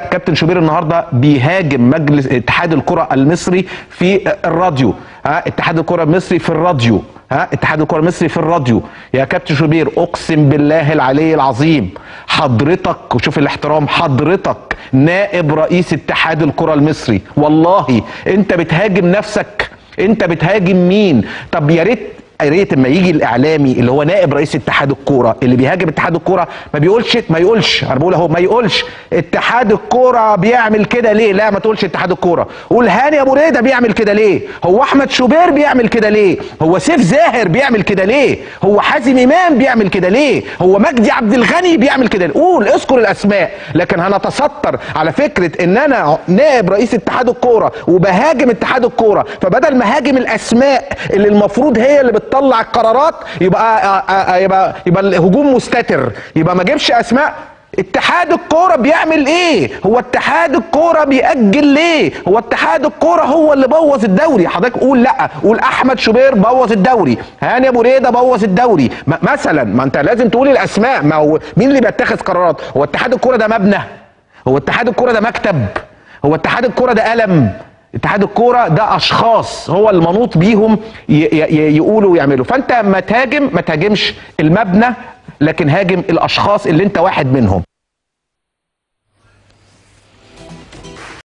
كابتن شوبير النهارده بيهاجم مجلس اتحاد الكره المصري في الراديو ها اتحاد الكره المصري في الراديو ها اتحاد الكره المصري في الراديو يا كابتن شوبير اقسم بالله العلي العظيم حضرتك وشوف الاحترام حضرتك نائب رئيس اتحاد الكره المصري والله انت بتهاجم نفسك انت بتهاجم مين طب يا ريت يا ريت اما يجي الاعلامي اللي هو نائب رئيس اتحاد الكوره اللي بيهاجم اتحاد الكوره ما بيقولش ما يقولش انا بقول اهو ما يقولش اتحاد الكوره بيعمل كده ليه لا ما تقولش اتحاد الكوره قول هاني ابو ريده بيعمل كده ليه هو احمد شوبير بيعمل كده ليه هو سيف زاهر بيعمل كده ليه هو حازم امام بيعمل كده ليه هو مجدي عبد الغني بيعمل كده ليه قول اذكر الاسماء لكن هنتستر على فكره ان انا نائب رئيس اتحاد الكوره وبهاجم اتحاد الكوره فبدل ما هاجم الاسماء اللي المفروض هي اللي بتطلع القرارات يبقى آه، آه، يبقى يبقى الهجوم مستتر يبقى ما اجيبش اسماء اتحاد الكوره بيعمل ايه هو اتحاد الكوره بيأجل ليه هو اتحاد الكوره هو اللي بوظ الدوري حضرتك قول لا قول احمد شوبير بوظ الدوري هاني ابو ريده بوظ الدوري م- مثلا ما انت لازم تقول الاسماء ما هو مين اللي بيتخذ قرارات هو اتحاد الكوره ده مبنى هو اتحاد الكوره ده مكتب هو اتحاد الكوره ده قلم اتحاد الكوره ده اشخاص هو المنوط بيهم ي- ي- يقولوا ويعملوا فانت ما تهاجم ما تهاجمش المبنى لكن هاجم الاشخاص اللي انت واحد منهم